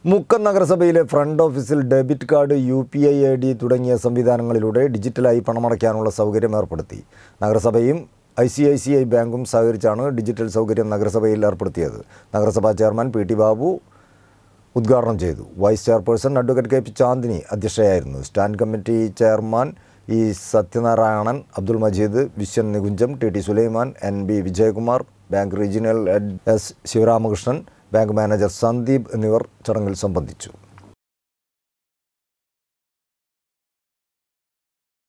മുക്കം നഗരസഭയിലെ ഫ്രണ്ട് ഓഫീസിൽ debit card U P I I D തുടങ്ങിയ സംവിധാനങ്ങളിലൂടെ ഡിജിറ്റലായി പണമടയ്ക്കാനുള്ള സൗകര്യം ഏർപ്പെടുത്തി നഗരസഭയും I C I C I ബാങ്കും സഹകരിച്ചാണ് ഡിജിറ്റൽ സൗകര്യം നഗരസഭയിൽ ഏർപ്പെടുത്തിയത് നഗരസഭാ ചെയർമാൻ പി ടി ബാബു ഉദ്ഘാടനം ചെയ്തു vice chairperson advocate K P Chandini അധ്യക്ഷയായിരുന്നു stand committee chairman E Sathyanarayanan Abdul Majeed Viswan Nikunjam T T Sulaiman N B Vijayakumar bank regional head S Sivaramakrishnan bank manager Sandeep എന്നിവർ ചടങ്ങിൽ സംബന്ധിച്ചു